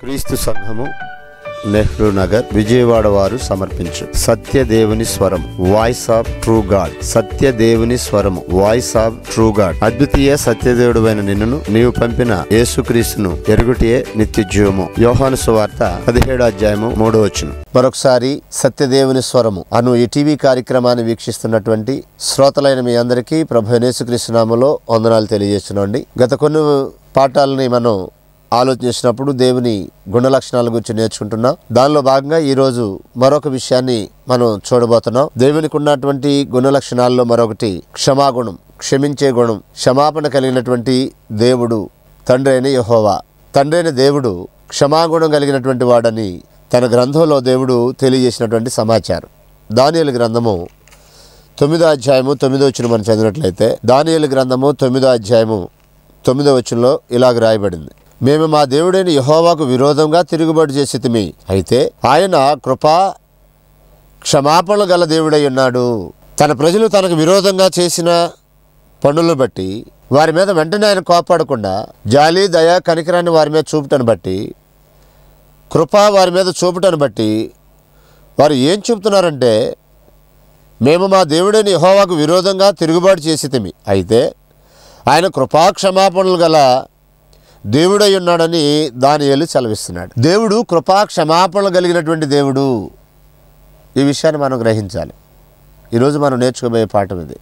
క్రీస్తు సంఘము నెహ్రూ నగర్ విజయవాడ వారు సమర్పించు సత్యదేవుని స్వరం వాయిస్ ఆఫ్ ట్రూ గాడ్ సత్యదేవుని స్వరము వాయిస్ ఆఫ్ ట్రూ గాడ్ అద్వితీయ సత్యదేవుడు అయిన నిన్నును నీవు పంపిన యేసుక్రీస్తును ఎరుగుటియే నిత్య జీవము యోహాను సువార్త పదిహేడు అధ్యాయము మూడో వచ్చును మరొకసారి సత్యదేవుని స్వరము అను ఈ టీవీ కార్యక్రమాన్ని వీక్షిస్తున్నటువంటి శ్రోతలైన మీ అందరికీ ప్రభు యేసుక్రీస్తు నామములో వందనాలు తెలియజేస్తున్నాండి గత కొన్ని పాఠాలని మనం ఆలోచించినప్పుడు దేవుని గుణ లక్షణాల గురించి నేర్చుకుంటున్నాం దానిలో భాగంగా ఈ రోజు మరొక విషయాన్ని మనం చూడబోతున్నాం దేవునికి ఉన్నటువంటి గుణ లక్షణాల్లో మరొకటి క్షమాగుణం క్షమించే గుణం క్షమాపణ కలిగినటువంటి దేవుడు తండ్రి అయిన యహోవా తండ్రి అయిన దేవుడు క్షమాగుణం కలిగినటువంటి వాడని తన గ్రంథంలో దేవుడు తెలియజేసినటువంటి సమాచారం దానియలు గ్రంథము తొమ్మిదో అధ్యాయము తొమ్మిదో వచ్చిన మనం చదివినట్లయితే దానియలు గ్రంథము తొమ్మిదో అధ్యాయము తొమ్మిదో వచనంలో ఇలాగ రాయబడింది మేము మా దేవుడైన యహోవాకు విరోధంగా తిరుగుబాటు చేసితిమి అయితే ఆయన కృపా క్షమాపణలు గల దేవుడై ఉన్నాడు తన ప్రజలు తనకు విరోధంగా చేసిన పనులను బట్టి వారి మీద వెంటనే ఆయన కోపాడకుండా జాలి దయ కనికరాన్ని వారి మీద చూపుటను బట్టి కృప వారి మీద చూపుటను బట్టి వారు ఏం చెబుతున్నారంటే మేము మా దేవుడైన యహోవాకు విరోధంగా తిరుగుబాటు చేసితిమి అయితే ఆయన కృపాక్షమాపణలు గల దేవుడై ఉన్నాడని దానియేలు సెలవిస్తున్నాడు దేవుడు కృపా క్షమాపణలు కలిగినటువంటి దేవుడు ఈ విషయాన్ని మనం గ్రహించాలి ఈరోజు మనం నేర్చుకోబోయే పాఠం ఇది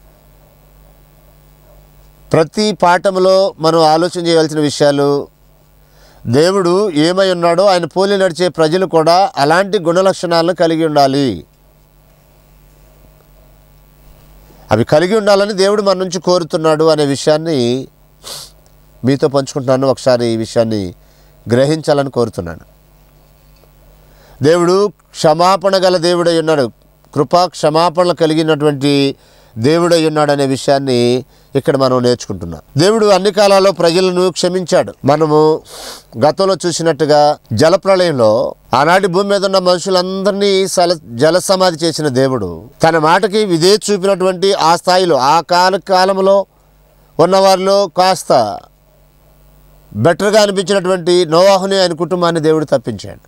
ప్రతి పాఠంలో మనం ఆలోచన చేయవలసిన విషయాలు దేవుడు ఏమై ఉన్నాడో ఆయన పోలి నడిచే ప్రజలు కూడా అలాంటి గుణలక్షణాలను కలిగి ఉండాలి అవి కలిగి ఉండాలని దేవుడు మన నుంచి కోరుతున్నాడు అనే విషయాన్ని మీతో పంచుకుంటున్నాను ఒకసారి ఈ విషయాన్ని గ్రహించాలని కోరుతున్నాను దేవుడు క్షమాపణ గల దేవుడై ఉన్నాడు కృపా క్షమాపణలు కలిగినటువంటి దేవుడై ఉన్నాడు అనే విషయాన్ని ఇక్కడ మనం నేర్చుకుంటున్నాం దేవుడు అన్ని కాలాల్లో ప్రజలను క్షమించాడు మనము గతంలో చూసినట్టుగా జలప్రళయంలో ఆనాటి భూమి మీద ఉన్న మనుషులందరినీ సల జల సమాధి చేసిన దేవుడు తన మాటకి విధే చూపినటువంటి ఆ స్థాయిలో ఆ కాల కాలంలో ఉన్నవారిలో కాస్త బెటర్గా అనిపించినటువంటి నోవాహుని ఆయన కుటుంబాన్ని దేవుడు తప్పించాడు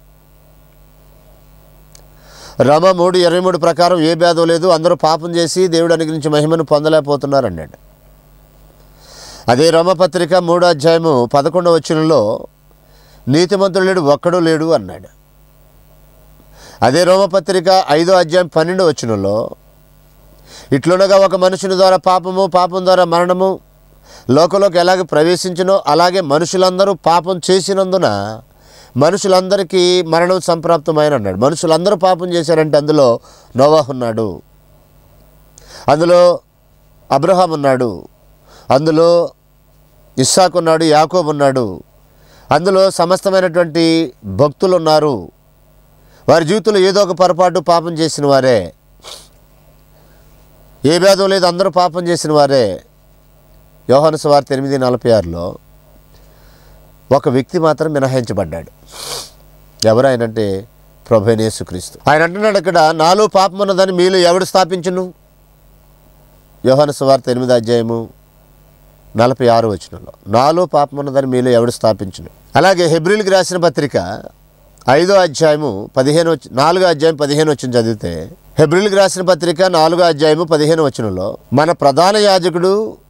రమ మూడు ఇరవై మూడు ప్రకారం ఏ భేదం లేదు అందరూ పాపం చేసి దేవుడు అనుగ్రహించి మహిమను పొందలేకపోతున్నారు అన్నాడు అదే రమపత్రిక మూడో అధ్యాయము పదకొండవ వచనంలో నీతిమంతుడు లేడు ఒక్కడు లేడు అన్నాడు అదే రోమపత్రిక ఐదో అధ్యాయం పన్నెండో వచనంలో ఇట్లునగా ఒక మనుషుని ద్వారా పాపము పాపం ద్వారా మరణము లోకంలోకి ఎలాగ ప్రవేశించినో అలాగే మనుషులందరూ పాపం చేసినందున మనుషులందరికీ మరణం సంప్రాప్తమైన అన్నాడు మనుషులందరూ పాపం చేశారంటే అందులో నోవాహ్ ఉన్నాడు అందులో అబ్రహాం ఉన్నాడు అందులో ఇస్సాకు ఉన్నాడు యాకోబు ఉన్నాడు అందులో సమస్తమైనటువంటి భక్తులు ఉన్నారు వారి జీవితంలో ఏదో ఒక పొరపాటు పాపం చేసిన వారే ఏ భేదం లేదు అందరూ పాపం చేసిన వారే యోహాను సువార్త ఎనిమిది నలభై ఆరులో ఒక వ్యక్తి మాత్రం మినహాయించబడ్డాడు ఎవరు ఆయన అంటే ప్రభు యేసుక్రీస్తు ఆయన అంటున్నాడు ఇక్కడ నాలో పాపం ఉన్నదని మీలో ఎవడు స్థాపించును యోహాను సువార్త ఎనిమిది అధ్యాయము నలభై ఆరు వచనంలో నాలో పాపం ఉన్నదని మీలో ఎవడు స్థాపించును అలాగే హెబ్రిల్కి రాసిన పత్రిక ఐదో అధ్యాయము పదిహేను వచ్చి నాలుగో అధ్యాయం పదిహేను వచ్చిన చదివితే హెబ్రిల్కి రాసిన పత్రిక నాలుగో అధ్యాయము పదిహేను వచనంలో మన ప్రధాన యాజకుడు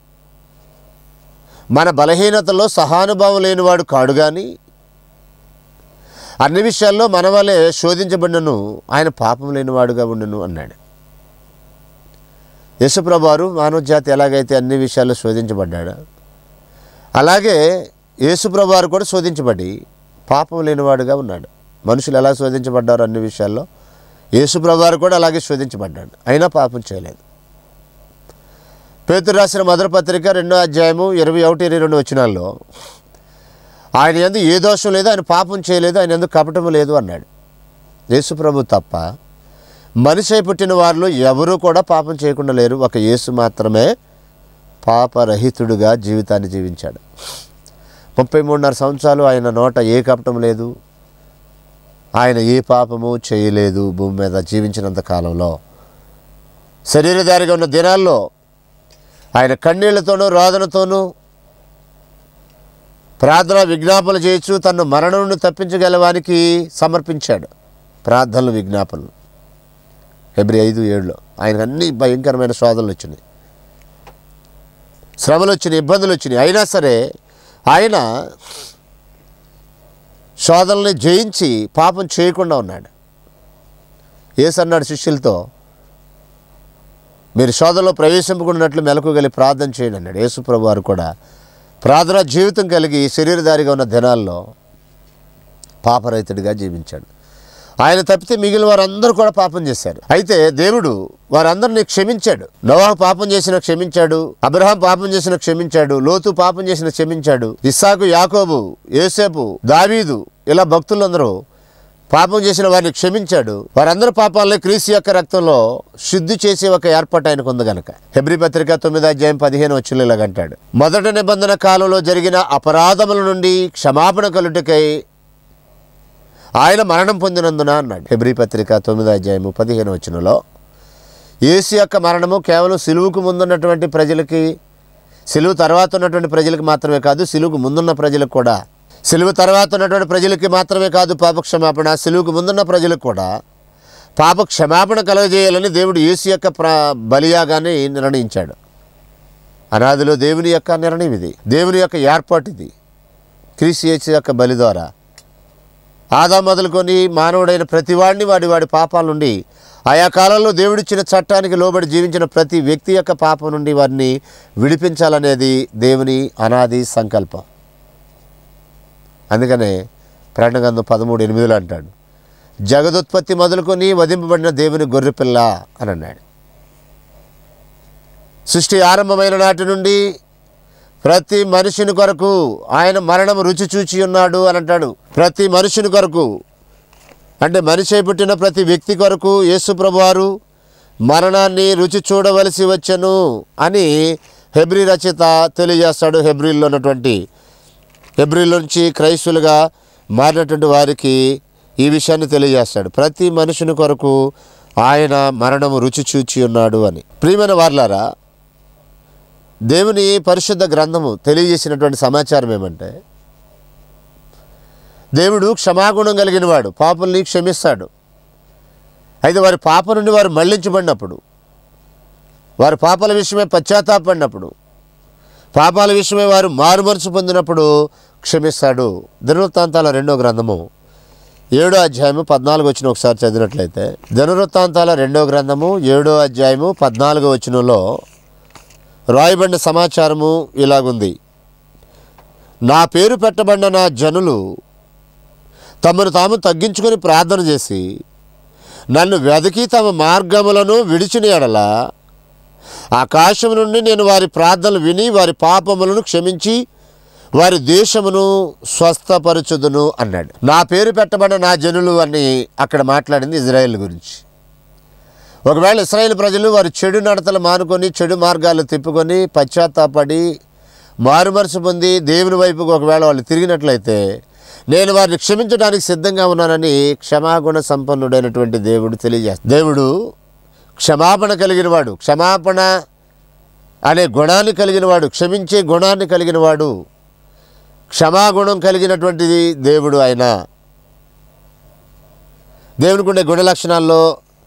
మన బలహీనతలో సహానుభావం లేనివాడు కాడు కానీ అన్ని విషయాల్లో మన వలె శోధించబడినను ఆయన పాపం లేనివాడుగా ఉండను అన్నాడు యేసుప్రభువారు మానవ జాతి ఎలాగైతే అన్ని విషయాల్లో శోధించబడ్డాడు అలాగే యేసుప్రభువారు కూడా శోధించబడి పాపం లేనివాడుగా ఉన్నాడు మనుషులు ఎలా శోధించబడ్డారు అన్ని విషయాల్లో యేసుప్రభువారు కూడా అలాగే శోధించబడ్డాడు అయినా పాపం చేయలేదు పేతురు రాసిన మొదటి పత్రిక రెండో అధ్యాయము ఇరవై ఒకటి ఇరవై రెండు వచ్చినాల్లో ఆయన ఎందు ఏ దోషం లేదు ఆయన పాపం చేయలేదు ఆయన ఎందు కపటము లేదు అన్నాడు యేసుప్రభు తప్ప మనిషి అయి పుట్టిన వారిలో ఎవరూ కూడా పాపం చేయకుండా లేరు ఒక యేసు మాత్రమే పాపరహితుడుగా జీవితాన్ని జీవించాడు ముప్పై మూడున్నర సంవత్సరాలు ఆయన నోట ఏ కపటం లేదు ఆయన ఏ పాపము చేయలేదు భూమి మీద జీవించినంత కాలంలో శరీరధారిగా ఉన్న దినాల్లో ఆయన కన్నీళ్లతోనూ రోదనతోనూ ప్రార్థన విజ్ఞాపనలు చేయొచ్చు తను మరణం నుండి తప్పించగలవానికి సమర్పించాడు ప్రార్థనలు విజ్ఞాపనలు ఫిబ్రవరి ఐదు ఏడులో ఆయనకు అన్ని భయంకరమైన శోధనలు వచ్చినాయి శ్రమలు వచ్చినాయి ఇబ్బందులు వచ్చినాయి అయినా సరే ఆయన శోధనల్ని జయించి పాపం చేయకుండా ఉన్నాడు ఏసన్నాడు శిష్యులతో మీరు శోధనలో ప్రవేశింపుకున్నట్లు మెలకుగలి ప్రార్థన చేయండి అన్నాడు యేసుప్రభు వారు కూడా ప్రార్థన జీవితం కలిగి శరీరధారిగా ఉన్న దినాల్లో పాపరహితుడిగా జీవించాడు ఆయన తప్పితే మిగిలిన వారందరూ కూడా పాపం చేశారు అయితే దేవుడు వారందరినీ క్షమించాడు నోవాహు పాపం చేసిన క్షమించాడు అబ్రహాం పాపం చేసిన క్షమించాడు లోతు పాపం చేసిన క్షమించాడు ఇస్సాకు యాకోబు యోసేపు దావీదు ఇలా భక్తులందరూ పాపం చేసిన వారిని క్షమించాడు వారందరి పాపాలని క్రీస్తు యొక్క రక్తంలో శుద్ధి చేసే ఒక ఏర్పాటు ఆయనకు ఉంది గనక హెబ్రి పత్రిక తొమ్మిది అధ్యాయం పదిహేను వచ్చిన ఇలాగంటాడు మొదటి నిబంధన కాలంలో జరిగిన అపరాధముల నుండి క్షమాపణ కలుటకై ఆయన మరణం పొందినందున అన్నాడు హెబ్రి పత్రిక తొమ్మిది అధ్యాయము పదిహేను వచనంలో యేసు యొక్క మరణము కేవలం సిలువుకు ముందున్నటువంటి ప్రజలకి సిలువు తర్వాత ఉన్నటువంటి ప్రజలకు మాత్రమే కాదు సిలువుకు ముందున్న ప్రజలకు కూడా సిలువు తర్వాత ఉన్నటువంటి ప్రజలకి మాత్రమే కాదు పాప క్షమాపణ సిలువుకు ముందున్న ప్రజలకు కూడా పాప క్షమాపణ కలగజేయాలని దేవుడు యేసు యొక్క ప్ర బలియాగాన్ని నిర్ణయించాడు అనాదిలో దేవుని యొక్క నిర్ణయం ఇది దేవుని యొక్క ఏర్పాటు ఇది క్రీస్తు యేసు యొక్క బలి ద్వారా ఆదా మొదలుకొని మానవుడైన ప్రతివాడిని వాడి వాడి పాపాల నుండి ఆయా కాలంలో దేవుడిచ్చిన చట్టానికి లోబడి జీవించిన ప్రతి వ్యక్తి యొక్క పాపం నుండి వారిని విడిపించాలనేది దేవుని అనాది సంకల్పం అందుకనే ప్రణగంధం పదమూడు ఎనిమిదిలో అంటాడు జగదుత్పత్తి మొదలుకొని వధింపబడిన దేవుని గొర్రెపిల్ల అని అన్నాడు సృష్టి ఆరంభమైన నాటి నుండి ప్రతి మనుషుని కొరకు ఆయన మరణం రుచి చూచి ఉన్నాడు అని అంటాడు ప్రతి మనుషుని కొరకు అంటే మనిషి అయి పుట్టిన ప్రతి వ్యక్తి కొరకు యేసుప్రభు వారు మరణాన్ని రుచి చూడవలసి వచ్చను అని హెబ్రి రచయిత తెలియజేస్తాడు హెబ్రిల్లో ఉన్నటువంటి హెబ్రిల్ నుంచి క్రైస్తులుగా మారినటువంటి వారికి ఈ విషయాన్ని తెలియజేస్తాడు ప్రతి మనుషుని కొరకు ఆయన మరణము రుచి చూచి ఉన్నాడు అని ప్రియమైన వార్లారా దేవుని పరిశుద్ధ గ్రంథము తెలియజేసినటువంటి సమాచారం ఏమంటే దేవుడు క్షమాగుణం కలిగిన వాడు పాపుల్ని క్షమిస్తాడు అయితే వారి పాప నుండి వారు మళ్లించబడినప్పుడు వారి పాపాల విషయమే పశ్చాత్తాపడినప్పుడు పాపాల విషయమే వారు మారుమనసు పొందినప్పుడు క్షమిస్తాడు దినవృత్తాంతాల రెండో గ్రంథము ఏడో అధ్యాయము పద్నాలుగు వచ్చిన ఒకసారి చదివినట్లయితే దినవృత్తాంతాల రెండో గ్రంథము ఏడో అధ్యాయము పద్నాలుగో వచనంలో రాయబడిన సమాచారము ఇలాగుంది నా పేరు పెట్టబడిన నా జనులు తమను తాము తగ్గించుకొని ప్రార్థన చేసి నన్ను వెదకి తమ మార్గములను విడిచిన ఎడల ఆకాశం నుండి నేను వారి ప్రార్థనలు విని వారి పాపములను క్షమించి వారి దేశమును స్వస్థపరచుదును అన్నాడు నా పేరు పెట్టబడిన నా జనులు అని అక్కడ మాట్లాడింది ఇజ్రాయెల్ గురించి ఒకవేళ ఇస్రాయేల్ ప్రజలు వారి చెడు నడతలు మానుకొని చెడు మార్గాలు తిప్పుకొని పశ్చాత్తాపడి మారుమనసు పొంది దేవుని వైపుకు ఒకవేళ వాళ్ళు తిరిగినట్లయితే నేను వారిని క్షమించడానికి సిద్ధంగా ఉన్నానని క్షమాగుణ సంపన్నుడైనటువంటి దేవుడు తెలియజేస్తాడు దేవుడు క్షమాపణ కలిగిన వాడు క్షమాపణ అనే గుణాన్ని కలిగిన వాడు క్షమించే గుణాన్ని కలిగిన వాడు క్షమాగుణం కలిగినటువంటిది దేవుడు ఆయన దేవునికి ఉండే గుణ లక్షణాల్లో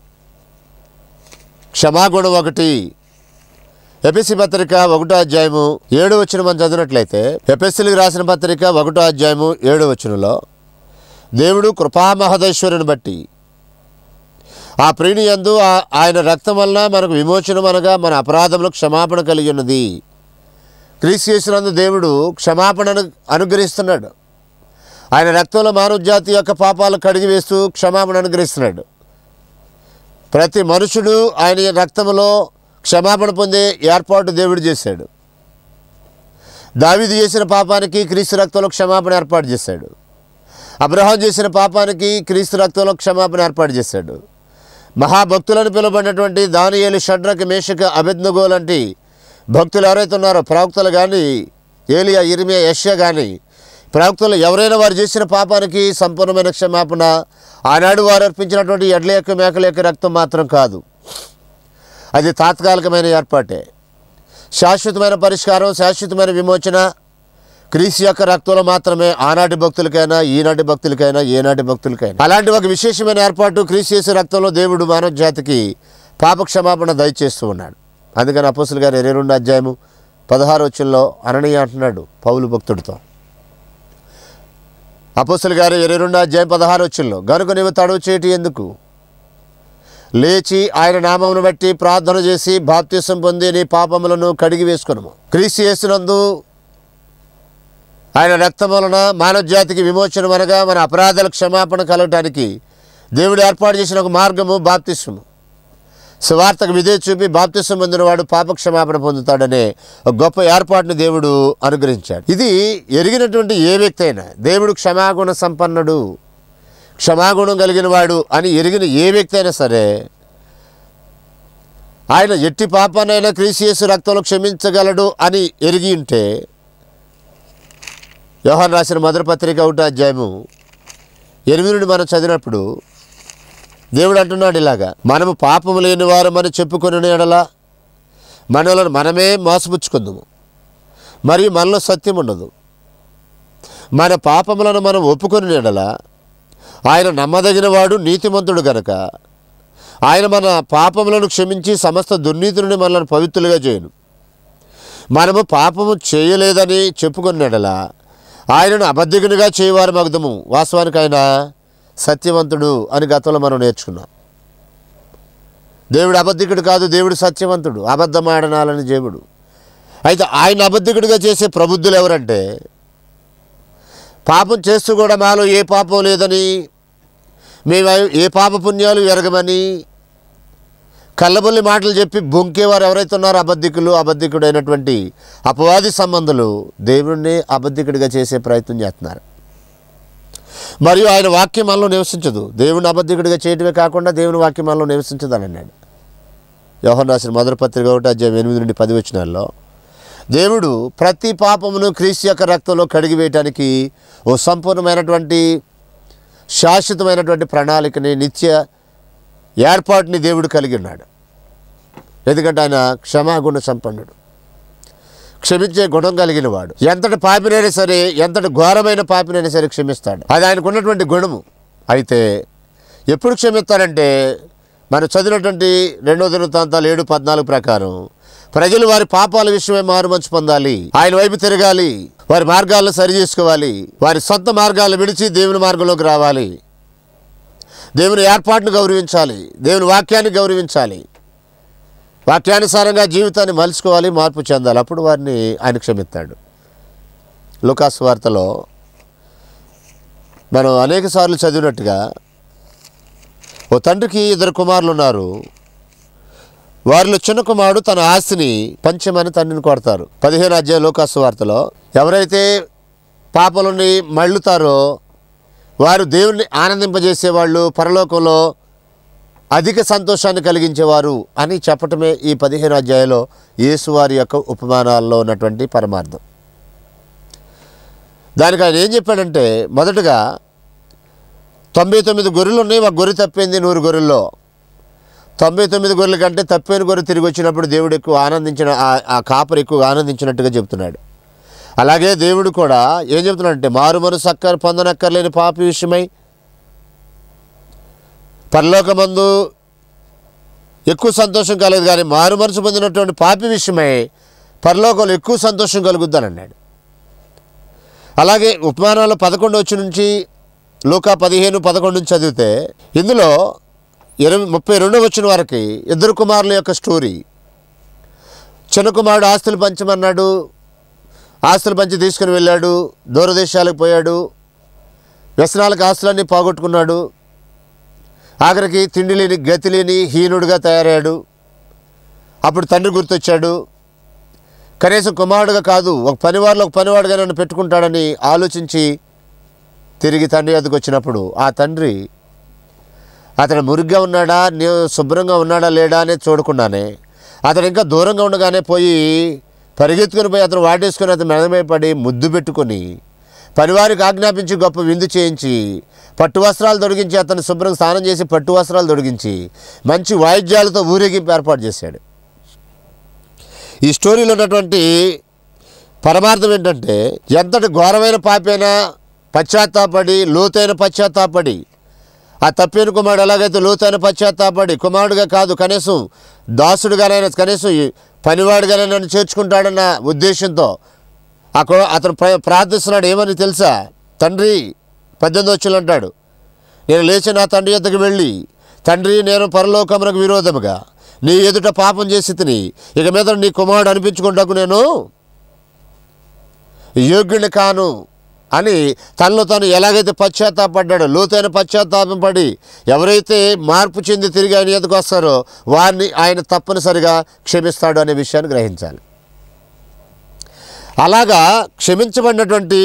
క్షమాగుణం ఒకటి ఎపిసి పత్రిక ఒకటో అధ్యాయము ఏడు వచ్చిన మనం చదివినట్లయితే ఎపిసిలకు రాసిన పత్రిక ఒకటో అధ్యాయము ఏడు వచనంలో దేవుడు కృపామహదేశ్వరుని బట్టి ఆ ప్రియుని యందు ఆ- ఆయన రక్తం వలన మనకు విమోచనం అనగా మన అపరాధములకు క్షమాపణ కలిగి ఉన్నది క్రీస్తు యేసునందు దేవుడు క్షమాపణను అనుగ్రహిస్తున్నాడు ఆయన రక్తంలో మానవ జాతి యొక్క పాపాలు కడిగి వేస్తూ క్షమాపణ అనుగ్రహిస్తున్నాడు ప్రతి మనుషుడు ఆయన రక్తములో క్షమాపణ పొందే ఏర్పాటు దేవుడు చేశాడు దావీదు చేసిన పాపానికి క్రీస్తు రక్తంలో క్షమాపణ ఏర్పాటు చేశాడు అబ్రహాం చేసిన పాపానికి క్రీస్తు రక్తంలో క్షమాపణ ఏర్పాటు చేశాడు మహాభక్తులను పిలువబడినటువంటి దానియేలు షడ్రక మేషక అభిజ్ఞగో లాంటి భక్తులు ఎవరైతే ఉన్నారో ప్రవక్తలు కానీ ఏలియా ఇరిమియా యష్యా కానీ ప్రవక్తలు ఎవరైనా వారు చేసిన పాపానికి సంపూర్ణమైన క్షమాపణ ఆనాడు వారు అర్పించినటువంటి ఎడ్ల యొక్క మేకల యొక్క రక్తం మాత్రం కాదు అది తాత్కాలికమైన ఏర్పాటే శాశ్వతమైన పరిష్కారం శాశ్వతమైన విమోచన క్రీస్తు యొక్క రక్తంలో మాత్రమే ఆనాటి భక్తులకైనా ఈనాటి భక్తులకైనా ఏనాటి భక్తులకైనా అలాంటి ఒక విశేషమైన ఏర్పాటు క్రీస్తు యేసు రక్తంలో దేవుడు మానవ జాతికి పాప క్షమాపణ దయచేస్తూ ఉన్నాడు అందుకని అపోసులు గారు ఇరవై రెండు అధ్యాయము పదహారు వచ్చంలో అననీయ అంటున్నాడు పౌలు భక్తుడితో అపోస్తుల గారు ఇరవై రెండు అధ్యాయం పదహారు వచ్చంలో గనుక నీవు తడవు చేయటి ఎందుకు లేచి ఆయన నామమును బట్టి ప్రార్థన చేసి బాప్తిసం పొంది నీ పాపములను కడిగి వేసుకును క్రీస్తు యేసునందు ఆయన రక్తం వలన మానవ జాతికి విమోచన అనగా మన అపరాధాల క్షమాపణ కలగటానికి దేవుడు ఏర్పాటు చేసిన ఒక మార్గము బాప్తిస్ము సువార్తకు విధే చూపి బాప్తిసం పొందినవాడు పాప క్షమాపణ పొందుతాడనే ఒక గొప్ప ఏర్పాటును దేవుడు అనుగ్రహించాడు ఇది ఎరిగినటువంటి ఏ వ్యక్తి అయినా దేవుడు క్షమాగుణ సంపన్నుడు క్షమాగుణం కలిగిన వాడు అని ఎరిగిన ఏ వ్యక్తి అయినా సరే ఆయన ఎట్టి పాపానైనా క్రీసియస్ రక్తంలో క్షమించగలడు అని ఎరిగి ఉంటే యోహాన్ రాసిన మొదటి పత్రిక ఒకటో అధ్యాయము ఎనిమిది నుండి మనం చదివినప్పుడు దేవుడు అంటున్నాడు ఇలాగా మనము పాపము లేని వారమని చెప్పుకొని ఎడలా మనలను మనమే మోసపుచ్చుకుందాము మరియు మనలో సత్యం ఉండదు మన పాపములను మనం ఒప్పుకొని ఎడల ఆయన నమ్మదగిన వాడు నీతిమంతుడు గనక ఆయన మన పాపములను క్షమించి సమస్త దుర్నీతి నుండి మనల్ని పవిత్రులుగా చేయను మనము పాపము చేయలేదని చెప్పుకున్న ఎడల ఆయనను అబద్ధికునిగా చేయవారు మగ్ధము వాస్తవానికి ఆయన సత్యవంతుడు అని గతంలో మనం నేర్చుకున్నాం దేవుడు అబద్ధికుడు కాదు దేవుడు సత్యవంతుడు అబద్ధమాడనాలని దేవుడు అయితే ఆయన అబద్ధికుడిగా చేసే ప్రబుద్ధులు ఎవరంటే పాపం చేస్తూ కూడా మాలో ఏ పాపం లేదని మేము ఏ పాప పుణ్యాలు ఎరగమని కళ్ళబొల్లి మాటలు చెప్పి బొంకేవారు ఎవరైతే ఉన్నారో అబద్ధికులు అబద్ధికుడైనటువంటి అపవాది సంబంధులు దేవుడిని అబద్ధికుడిగా చేసే ప్రయత్నం చేస్తున్నారు మరియు ఆయన వాక్యం మనలో నివసించదు దేవుని అబద్ధికుడిగా చేయటమే కాకుండా దేవుని వాక్యం మనలో నివసించదు అని అన్నాడు యోహన్ రాసిన మొదటి పత్రిక ఒకటి అధ్యాయం ఎనిమిది నుండి పది వచ్చినాల్లో దేవుడు ప్రతి పాపమును క్రీస్తు యొక్క రక్తంలో కడిగి వేయటానికి ఓ సంపూర్ణమైనటువంటి శాశ్వతమైనటువంటి ప్రణాళికని నిత్య ఏర్పాటుని దేవుడు కలిగి ఉన్నాడు ఎందుకంటే ఆయన క్షమాగుణ సంపన్నుడు క్షమించే గుణం కలిగిన వాడు ఎంతటి పాపినైనా సరే ఎంతటి ఘోరమైన పాపినైనా సరే క్షమిస్తాడు అది ఆయనకు ఉన్నటువంటి గుణము అయితే ఎప్పుడు క్షమిస్తారంటే మనం చదివినటువంటి రెండో దినవృత్తాంతాలు ఏడు పద్నాలుగు ప్రకారం ప్రజలు వారి పాపాల విషయమై మారు మంచి పొందాలి ఆయన వైపు తిరగాలి వారి మార్గాలను సరి చేసుకోవాలి వారి సొంత మార్గాలను విడిచి దేవుని మార్గంలోకి రావాలి దేవుని ఏర్పాటును గౌరవించాలి దేవుని వాక్యాన్ని గౌరవించాలి వాక్యానుసారంగా జీవితాన్ని మలుచుకోవాలి మార్పు చెందాలి అప్పుడు వారిని ఆయన క్షమిస్తాడు లుకాస్ వార్తలో మనం అనేక సార్లు చదివినట్టుగా ఓ తండ్రికి ఇద్దరు కుమారులు ఉన్నారు వారిలో చిన్న కుమారుడు తన ఆస్తిని పంచమని తండ్రిని కొడతారు పదిహేను అధ్యాయ లోకాసు వార్తలో ఎవరైతే పాపలని మళ్ళుతారో వారు దేవుణ్ణి ఆనందింపజేసేవాళ్ళు పరలోకంలో అధిక సంతోషాన్ని కలిగించేవారు అని చెప్పటమే ఈ పదిహేను అధ్యాయంలో యేసువారి యొక్క ఉపమానాల్లో ఉన్నటువంటి పరమార్థం దానికి ఆయన ఏం చెప్పాడంటే మొదటగా తొంభై తొమ్మిది గొర్రెలు ఉన్నాయి ఒక గొర్రె తప్పింది నూరు గొర్రెల్లో తొంభై తొమ్మిది గొర్రెల కంటే తప్పైన గొర్రె తిరిగి వచ్చినప్పుడు దేవుడు ఎక్కువ ఆనందించిన ఆ- ఆ కాపరి ఎక్కువ ఆనందించినట్టుగా చెప్తున్నాడు అలాగే దేవుడు కూడా ఏం చెప్తున్నాడంటే మారు మనసు అక్కర పొందనక్కర్లేని పాపి విషయమై పరలోకమందు ఎక్కువ సంతోషం కలగదు కానీ మారు మనసు పొందినటువంటి పాపి విషయమై పరలోకంలో ఎక్కువ సంతోషం కలుగుద్దని అన్నాడు అలాగే ఉపమానాలు పదకొండు వచ్చి నుంచి లోకా పదిహేను పదకొండు నుంచి చదివితే ఇందులో ఇరవై ముప్పై రెండో వచ్చిన వారికి ఇద్దరు కుమారుల యొక్క స్టోరీ చిన్న కుమారుడు ఆస్తులు పంచమన్నాడు ఆస్తులు పంచి తీసుకుని వెళ్ళాడు దూరదేశాలకు పోయాడు వ్యసనాలకు ఆస్తులన్నీ పోగొట్టుకున్నాడు ఆఖరికి తిండి లేని గతి లేని హీనుడుగా తయారయ్యాడు అప్పుడు తండ్రి గుర్తొచ్చాడు కనీసం కుమారుడుగా కాదు ఒక పనివారిలో ఒక పనివాడుగా నన్ను పెట్టుకుంటాడని ఆలోచించి తిరిగి తండ్రి వద్దకు వచ్చినప్పుడు ఆ తండ్రి అతను మురిగ్గా ఉన్నాడా నీ శుభ్రంగా ఉన్నాడా లేడా అనేది చూడకుండానే అతను ఇంకా దూరంగా ఉండగానే పోయి పరిగెత్తుకుని పోయి అతను వాటేసుకొని అతను మెడమై పడి ముద్దు పెట్టుకొని పనివారికి ఆజ్ఞాపించి గొప్ప విందు చేయించి పట్టు వస్త్రాలు తొడిగించి అతను శుభ్రంగా స్నానం చేసి పట్టు వస్త్రాలు తొడిగించి మంచి వాయిద్యాలతో ఊరేగింపు ఏర్పాటు చేశాడు ఈ స్టోరీలో ఉన్నటువంటి పరమార్థం ఏంటంటే ఎంతటి ఘోరమైన పాపైనా పశ్చాత్తాపడి లోతైన పశ్చాత్తాపడి ఆ తప్పిన కుమారుడు ఎలాగైతే లోతైన పశ్చాత్తాపడి కుమారుడుగా కాదు కనీసం దాసుడుగానైనా కనీసం ఈ పనివాడుగానే నన్ను చేర్చుకుంటాడన్న ఉద్దేశంతో అక్కడ అతను ప్ర- ప్రార్థిస్తున్నాడు ఏమని తెలుసా తండ్రి పద్దెనిమిది వచ్చులు అంటాడు నేను లేచి నా తండ్రి యొద్దకు వెళ్ళి తండ్రి నేను పరలోకమునకు విరోధముగా నీ ఎదుట పాపం చేసి తిని ఇక మీద నీ కుమారుడు అనిపించుకుంటకు నేను యోగ్యుని కాను అని తనలో తాను ఎలాగైతే పశ్చాత్తాపడ్డాడో లోతైన పశ్చాత్తాపం పడి ఎవరైతే మార్పు చెంది తిరిగి ఆయన ఎదుకు వస్తారో వారిని ఆయన తప్పనిసరిగా క్షమిస్తాడు అనే విషయాన్ని గ్రహించాలి అలాగా క్షమించబడినటువంటి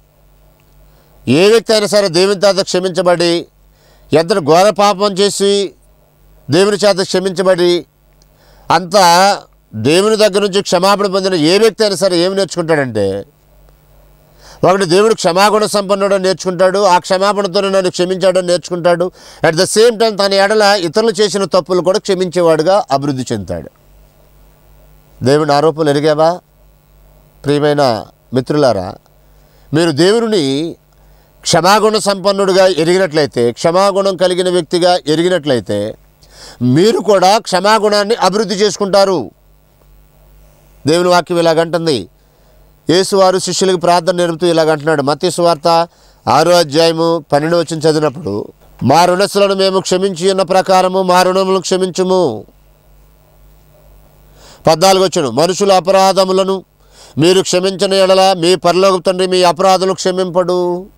ఏ వ్యక్తి అయినా సరే దేవుని చేత క్షమించబడి ఎంతటి ఘోర పాపం చేసి దేవుని చేత క్షమించబడి అంత దేవుని దగ్గర నుంచి క్షమాపణ పొందిన ఏ వ్యక్తి అయినా సరే ఏమి నేర్చుకుంటాడంటే ఒకటి దేవుడు క్షమాగుణ సంపన్నుడు అని నేర్చుకుంటాడు ఆ క్షమాపణతో నన్ను క్షమించాడని నేర్చుకుంటాడు అట్ ద సేమ్ టైం తన ఎడల ఇతరులు చేసిన తప్పులు కూడా క్షమించేవాడుగా అభివృద్ధి చెందుతాడు దేవుని ఆరోపణలు ఎరిగావా ప్రియమైన మిత్రులారా మీరు దేవుని క్షమాగుణ సంపన్నుడిగా ఎరిగినట్లయితే క్షమాగుణం కలిగిన వ్యక్తిగా ఎరిగినట్లయితే మీరు కూడా క్షమాగుణాన్ని అభివృద్ధి చేసుకుంటారు దేవుని వాక్యం ఇలాగంటుంది యేసువారు శిష్యులకు ప్రార్థన నేర్పుతూ ఇలాగంటున్నాడు మత్తి సువార్త ఆరో అధ్యాయము పన్నెండు వచ్చిన చదివినప్పుడు మా రుణస్సులను మేము క్షమించి ఉన్న ప్రకారము మా రుణములను క్షమించుము పద్నాలుగు వచ్చును మనుషుల అపరాధములను మీరు క్షమించిన ఎడల మీ పరలోక తండ్రి మీ అపరాధులు క్షమింపడు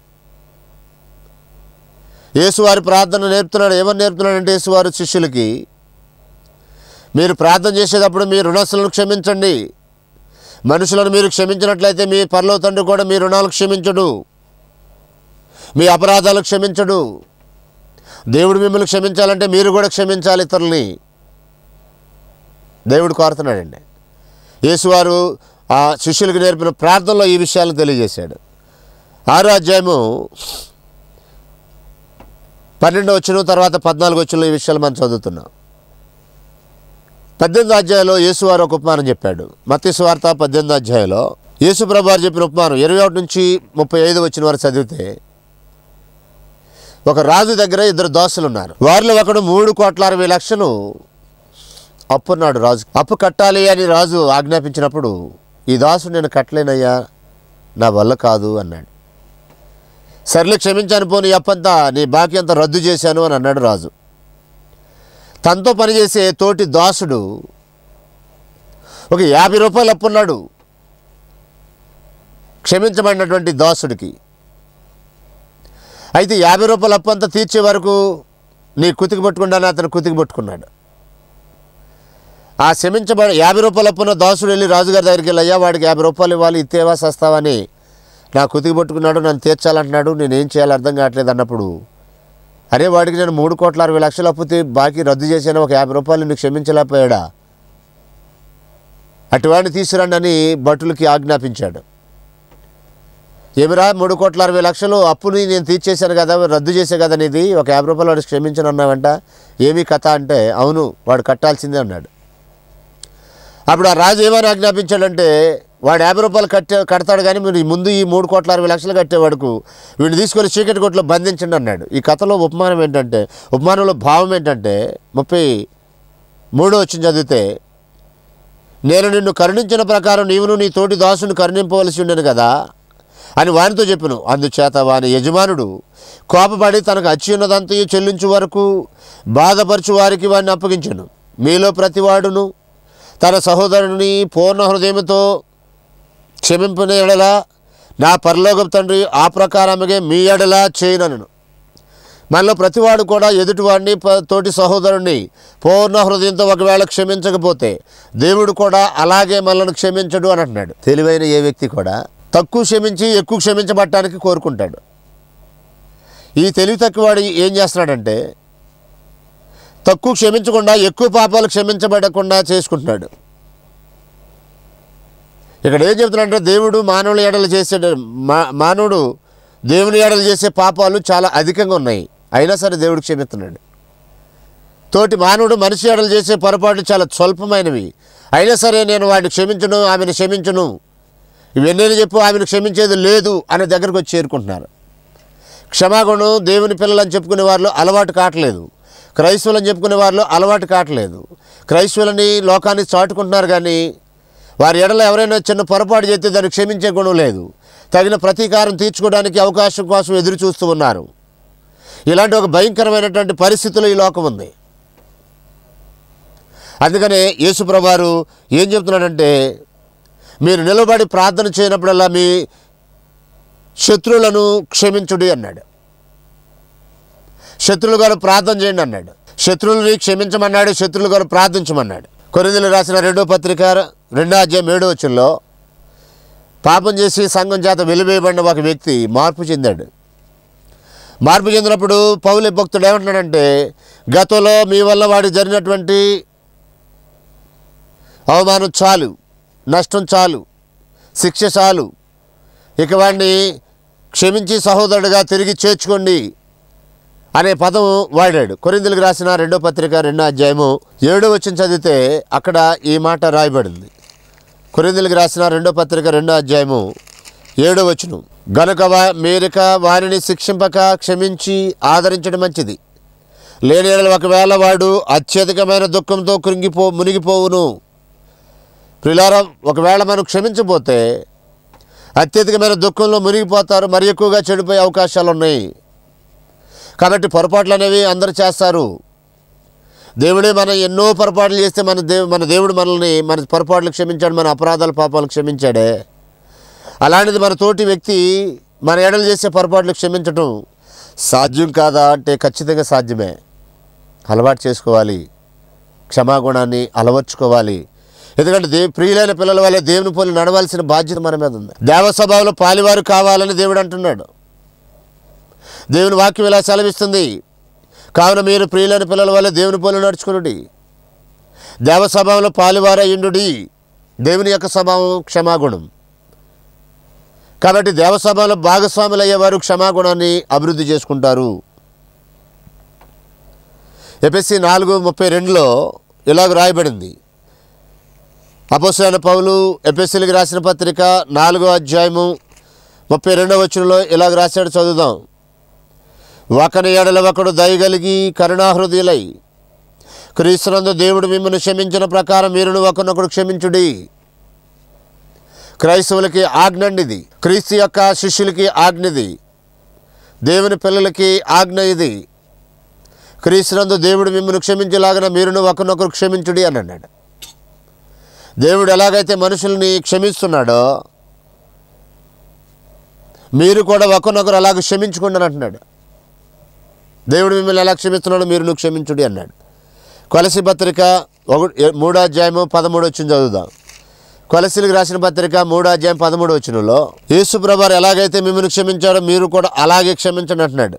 యేసువారి ప్రార్థన నేర్పుతున్నాడు ఏమని నేర్పుతున్నాడంటే యేసువారు శిష్యులకి మీరు ప్రార్థన చేసేటప్పుడు మీ రుణస్సులను క్షమించండి మనుషులను మీరు క్షమించినట్లయితే మీ పరలో తండ్రి కూడా మీ రుణాలు క్షమించడు మీ అపరాధాలు క్షమించడు దేవుడు మిమ్మల్ని క్షమించాలంటే మీరు కూడా క్షమించాలి ఇతరుల్ని దేవుడు కోరుతున్నాడండి యేసువారు ఆ శిష్యులకు నేర్పిన ప్రార్థనలో ఈ విషయాలను తెలియజేశాడు ఆరో అధ్యాయము పన్నెండు వచ్చిన తర్వాత పద్నాలుగు వచ్చిన ఈ విషయాలు మనం చదువుతున్నాం పద్దెనిమిది అధ్యాయంలో యేసువారు ఒక ఉపమానం చెప్పాడు మత్తి సువార్త పద్దెనిమిది అధ్యాయంలో యేసు ప్రభువారు చెప్పిన ఉపమానం ఇరవై ఒకటి నుంచి ముప్పై ఐదు వచ్చిన వారు చదివితే ఒక రాజు దగ్గర ఇద్దరు దోస్తులు ఉన్నారు వారిలో ఒకడు మూడు కోట్ల అరవై లక్షలు అప్పున్నాడు రాజు అప్పు కట్టాలి అని రాజు ఆజ్ఞాపించినప్పుడు ఈ దాసుడు నేను కట్టలేనయ్యా నా వల్ల కాదు అన్నాడు సర్లే క్షమించాను పోనీ అప్పంతా నీ బాకీ అంతా రద్దు చేశాను అని అన్నాడు రాజు తనతో పనిచేసే తోటి దాసుడు ఒక యాభై రూపాయలు అప్పున్నాడు క్షమించబడినటువంటి దాసుడికి అయితే యాభై రూపాయల అప్పు అంతా తీర్చే వరకు నీ కుతికి పట్టుకుండానే అతను కుతికి పట్టుకున్నాడు ఆ క్షమించబడి యాభై రూపాయలు అప్పున్న దాసుడు వెళ్ళి రాజుగారి దగ్గరికి వెళ్ళి అయ్యా వాడికి యాభై రూపాయలు ఇవ్వాలి ఇత్తేవా సస్తావని నా కుతికి పట్టుకున్నాడు నన్ను తీర్చాలంటున్నాడు నేనేం చేయాలి అర్థం కావట్లేదు అన్నప్పుడు అరే వాడికి నేను మూడు కోట్ల అరవై లక్షలు అప్పు తీ- బాకీ రద్దు చేశాను ఒక యాభై రూపాయలు నీకు క్షమించలేకపోయాడా అటువాడిని తీసుకురండి అని భటులకి ఆజ్ఞాపించాడు ఏమిరా మూడు కోట్ల అరవై లక్షలు అప్పుని నేను తీర్చేశాను కదా రద్దు చేసే కదా నీది ఒక యాభై రూపాయలు వాడికి క్షమించను అన్నావంట ఏమి కథ అంటే అవును వాడు కట్టాల్సిందే అన్నాడు అప్పుడు ఆ రాజు ఏమని ఆజ్ఞాపించాడంటే వాడు యాభై రూపాయలు కట్టే కడతాడు కానీ మీరు ఈ ముందు ఈ మూడు కోట్ల అరవై లక్షలు కట్టేవాడుకు వీడిని తీసుకొని చీకటి కొట్లో బంధించండి అన్నాడు ఈ కథలో ఉపమానం ఏంటంటే ఉపమానంలో భావం ఏంటంటే ముప్పై మూడో వచ్చిన చదివితే నేను నిన్ను కరుణించిన ప్రకారం నీవును నీ తోటి దాసుని కరుణింపవలసి ఉండను కదా అని వానితో చెప్పిన అందుచేత వాని యజమానుడు కోపపడి తనకు అచ్యున్నదంతయు చెల్లించు వరకు బాధపరచు వారికి వాడిని అప్పగించను మీలో ప్రతివాడును తన సహోదరుని పూర్ణ హృదయంతో క్షమింపిన ఎడల నా పరలోకపు తండ్రి ఆ ప్రకారముగే మీ ఎడల చేయనను మనలో ప్రతివాడు కూడా ఎదుటివాడిని ప- తోటి సహోదరుణ్ణి పూర్ణ హృదయంతో ఒకవేళ క్షమించకపోతే దేవుడు కూడా అలాగే మనల్ని క్షమించడు అని అంటున్నాడు తెలివైన ఏ వ్యక్తి కూడా తక్కువ క్షమించి ఎక్కువ క్షమించబడటానికి కోరుకుంటాడు ఈ తెలివి తక్కువవాడు ఏం చేస్తున్నాడంటే తక్కువ క్షమించకుండా ఎక్కువ పాపాలు క్షమించబడకుండా చేసుకుంటున్నాడు ఇక్కడ ఏం చెప్తున్నాడంటే దేవుడు మానవుల ఎడలు చేసే మా మానవుడు దేవుని ఎడలు చేసే పాపాలు చాలా అధికంగా ఉన్నాయి అయినా సరే దేవుడు క్షమిస్తున్నాడు తోటి మానవుడు మనిషి ఎడలు చేసే పొరపాట్లు చాలా స్వల్పమైనవి అయినా సరే నేను వాడిని క్షమించను ఆమెను క్షమించను ఇవన్నీ చెప్పు ఆమెను క్షమించేది లేదు అనే దగ్గరకు వచ్చి చేరుకుంటున్నారు క్షమాగుణం దేవుని పిల్లలని చెప్పుకునే వారిలో అలవాటు కావట్లేదు క్రైస్తవులని చెప్పుకునే వారిలో అలవాటు కావట్లేదు క్రైస్తవులని లోకాన్ని చాటుకుంటున్నారు కానీ వారి ఎడల ఎవరైనా చిన్న పొరపాటు చేస్తే దాన్ని క్షమించే గుణం లేదు తగిన ప్రతీకారం తీర్చుకోవడానికి అవకాశం కోసం ఎదురు చూస్తూ ఉన్నారు ఇలాంటి ఒక భయంకరమైనటువంటి పరిస్థితులు ఈ లోకం ఉంది అందుకనే యేసుప్రభారు ఏం చెప్తున్నాడంటే మీరు నిలబడి ప్రార్థన చేయనప్పుడల్లా మీ శత్రువులను క్షమించుడి అన్నాడు శత్రువులు గారు ప్రార్థన చేయండి అన్నాడు శత్రువులని క్షమించమన్నాడు శత్రువులు గారు ప్రార్థించమన్నాడు కొరిందులు రాసిన రెండో పత్రిక రెండో అధ్యాయం ఏడో వచ్చుల్లో పాపం చేసి సంఘం చేత వెలివేయబడిన ఒక వ్యక్తి మార్పు చెందాడు మార్పు చెందినప్పుడు పౌలి భక్తుడు ఏమంటున్నాడంటే గతంలో మీ వల్ల వాడి జరిగినటువంటి అవమానం చాలు నష్టం చాలు శిక్ష చాలు ఇక వాడిని క్షమించి సహోదరుడిగా తిరిగి చేర్చుకోండి అనే పదం వాడాడు కొరిందులకు రాసిన రెండో పత్రిక రెండో అధ్యాయము ఏడో వచ్చిన చదివితే అక్కడ ఈ మాట రాయబడింది కొరిందులకు రాసిన రెండో పత్రిక రెండో అధ్యాయము ఏడో వచ్చును గనుక వా మీరిక వారిని శిక్షింపక క్షమించి ఆదరించడం మంచిది లేని యెడల ఒకవేళ వాడు అత్యధికమైన దుఃఖంతో కృంగిపో మునిగిపోవును ప్రిలారా ఒకవేళ మనం క్షమించబోతే అత్యధికమైన దుఃఖంలో మునిగిపోతారు మరి ఎక్కువగా చెడిపోయే అవకాశాలు ఉన్నాయి కాబట్టి పొరపాట్లు అనేవి అందరూ చేస్తారు దేవుడే మనం ఎన్నో పొరపాట్లు చేస్తే మన దేవు మన దేవుడు మనల్ని మన పొరపాట్లు క్షమించాడు మన అపరాధాల పాపాలు క్షమించాడే అలాంటిది మన తోటి వ్యక్తి మన ఎడలు చేసే పొరపాట్లు క్షమించటం సాధ్యం కాదా అంటే ఖచ్చితంగా సాధ్యమే అలవాటు చేసుకోవాలి క్షమాగుణాన్ని అలవర్చుకోవాలి ఎందుకంటే దే ప్రియులైన పిల్లల వల్ల దేవుని పోలి నడవాల్సిన బాధ్యత మన మీద ఉంది దేవస్వభావంలో పాలివారు కావాలని దేవుడు అంటున్నాడు దేవుని వాక్యం ఇలా సెలవిస్తుంది కావున మీరు ప్రియులైన పిల్లల వల్ల దేవుని పోలి నడుచుకునుడి దేవ స్వభావంలో పాలువారయ్యుండుడి దేవుని యొక్క స్వభావం క్షమాగుణం కాబట్టి దేవ స్వభావంలో భాగస్వాములు అయ్యేవారు క్షమాగుణాన్ని అభివృద్ధి చేసుకుంటారు ఎపిఎస్సి నాలుగు ముప్పై రెండులో ఇలాగ రాయబడింది అపోసైన పౌలు ఎపిఎస్సీలకు రాసిన పత్రిక నాలుగో అధ్యాయము ముప్పై రెండవ వచనంలో ఇలాగ రాశాడు చదువుదాం ఒకని ఎడల ఒకడు దయగలిగి కరుణాహృదయులై క్రీస్తునందు దేవుడు మిమ్మల్ని క్షమించిన ప్రకారం మీరును ఒకనొకడు క్షమించుడి క్రైస్తవులకి ఆజ్ఞండిది క్రీస్తు యొక్క శిష్యులకి ఆజ్ఞది దేవుని పిల్లలకి ఆజ్ఞ ఇది క్రీస్తునందు దేవుడు మిమ్మల్ని క్షమించేలాగిన మీరును ఒకనొకరు క్షమించుడి అని అన్నాడు దేవుడు ఎలాగైతే మనుషుల్ని క్షమిస్తున్నాడో మీరు కూడా ఒకరినొకరు అలాగ క్షమించుకోండి అని అంటున్నాడు దేవుడు మిమ్మల్ని ఎలా క్షమిస్తున్నాడో మీరు నువ్వు క్షమించుడి అన్నాడు కొలసి పత్రిక ఒకటి ఏ- మూడో అధ్యాయము పదమూడు వచ్చింది చదువుదాం కొలసిలకు రాసిన పత్రిక మూడో అధ్యాయం పదమూడు వచ్చినలో యేసు ప్రభారు ఎలాగైతే మిమ్మల్ని క్షమించాడో మీరు కూడా అలాగే క్షమించండి అంటున్నాడు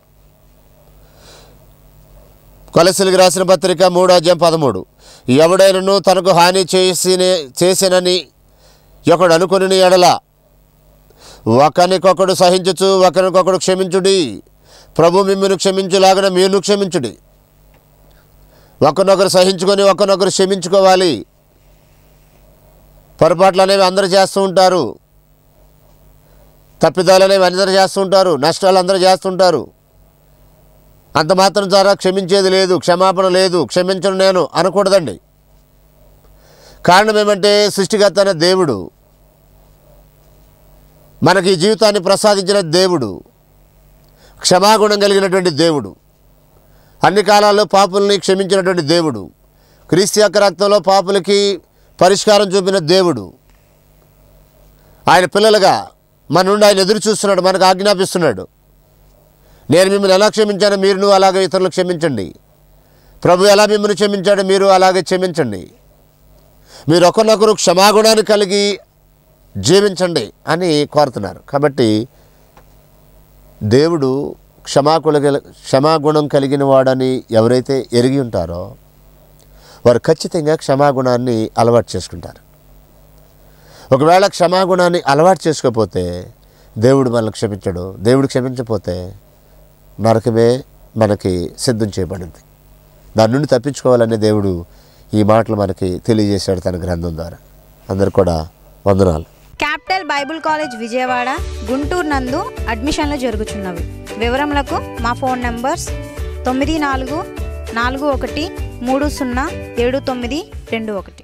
కొలసిలకు రాసిన పత్రిక మూడో అధ్యాయం పదమూడు ఎవడైనను తనకు హాని చేసిన చేసినని ఒకడు అనుకుని ఎడల ఒకరికొకడు సహించుచు ఒకరికొకడు క్షమించుడి ప్రభు మిమ్మల్ని క్షమించులాగిన మీరు క్షమించుడి ఒకరినొకరు సహించుకొని ఒకరినొకరు క్షమించుకోవాలి పొరపాట్లు అనేవి అందరూ చేస్తూ ఉంటారు తప్పిదాలు అనేవి అందరూ చేస్తూ ఉంటారు నష్టాలు అందరూ చేస్తుంటారు అంత మాత్రం ద్వారా క్షమించేది లేదు క్షమాపణ లేదు క్షమించను నేను అనకూడదండి కారణం ఏమంటే సృష్టికర్త అనే దేవుడు మనకి ఈ జీవితాన్ని ప్రసాదించిన దేవుడు క్షమాగుణం కలిగినటువంటి దేవుడు అన్ని కాలాల్లో పాపుల్ని క్షమించినటువంటి దేవుడు క్రీస్తు యొక్క రక్తంలో పాపులకి పరిష్కారం చూపిన దేవుడు ఆయన పిల్లలుగా మన నుండి ఆయన ఎదురు చూస్తున్నాడు మనకు ఆజ్ఞాపిస్తున్నాడు నేను మిమ్మల్ని ఎలా క్షమించానో మీరు నువ్వు అలాగే ఇతరులు క్షమించండి ప్రభు ఎలా మిమ్మల్ని క్షమించాడో మీరు అలాగే క్షమించండి మీరు ఒకరినొకరు క్షమాగుణాన్ని కలిగి జీవించండి అని కోరుతున్నారు కాబట్టి దేవుడు క్షమాకుల క్షమాగుణం కలిగిన వాడని ఎవరైతే ఎరిగి ఉంటారో వారు ఖచ్చితంగా క్షమాగుణాన్ని అలవాటు చేసుకుంటారు ఒకవేళ క్షమాగుణాన్ని అలవాటు చేసుకోకపోతే దేవుడు మనల్ని క్షమించడు దేవుడు క్షమించకపోతే నరకమే మనకి సిద్ధం చేయబడింది దాని నుండి తప్పించుకోవాలనే దేవుడు ఈ మాటలు మనకి తెలియజేశాడు తన గ్రంథం ద్వారా అందరు కూడా వందనాలు capital Bible college Vijayawada Guntur నందు అడ్మిషన్లు జరుగుచున్నవి వివరములకు మా ఫోన్ నంబర్స్ తొమ్మిది నాలుగు నాలుగు ఒకటి మూడు సున్నా ఏడు తొమ్మిది రెండు ఒకటి